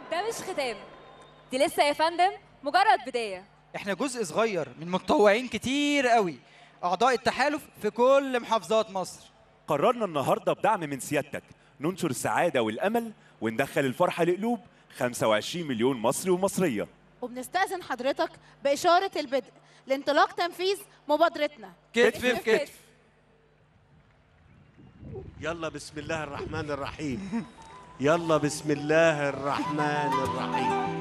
ده مش ختام دي لسه يا فندم مجرد بداية احنا جزء صغير من متطوعين كتير قوي اعضاء التحالف في كل محافظات مصر قررنا النهارده بدعم من سيادتك ننشر السعاده والامل وندخل الفرحه لقلوب 25 مليون مصري ومصريه وبنستأذن حضرتك بإشارة البدء لانطلاق تنفيذ مبادرتنا كتف في كتف يلا بسم الله الرحمن الرحيم يلا بسم الله الرحمن الرحيم